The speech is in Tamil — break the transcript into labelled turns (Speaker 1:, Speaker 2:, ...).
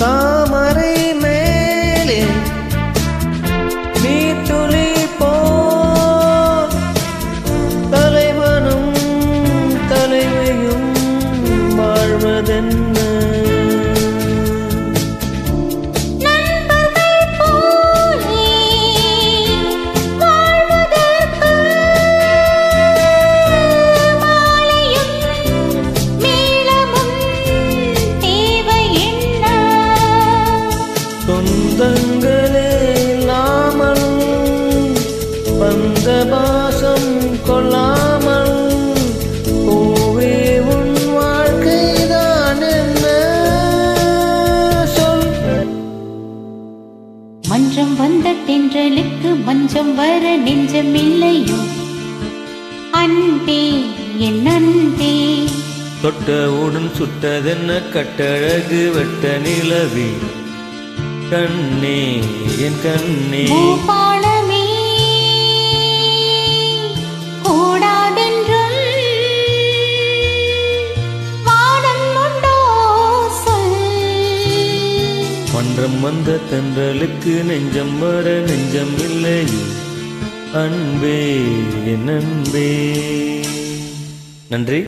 Speaker 1: தாமரை மேலே நீ துளி போ தலைவனும் தலைவையும் வாழ்வதென்ன
Speaker 2: நண்பர்கள் போலே வாழ்வதற்கு மாலையும் மேளமும் தேவை என்ன
Speaker 1: சொந்தங்களே இல்லாமல் பந்தபாசம் கொள்ளாமல் பூவே உன் வாழ்க்கைதான் என்ன சொல்
Speaker 2: மன்றம் வந்த தென்றலுக்கு மஞ்சம் வர நெஞ்சமில்லையோ அன்பே என் அன்பே
Speaker 1: தொட்டவுடன் சுட்டதென்ன கட்டழகு வெட்ட நிலவி கண்ணே என் கண்ணே
Speaker 2: பூபாளமே கூடாதென்றும் வானம் உண்டோ சொல்
Speaker 1: மன்றம் வந்த தென்றலுக்கு நெஞ்சம் வர நெஞ்சம் இல்லை அன்பே என் அன்பே நன்றி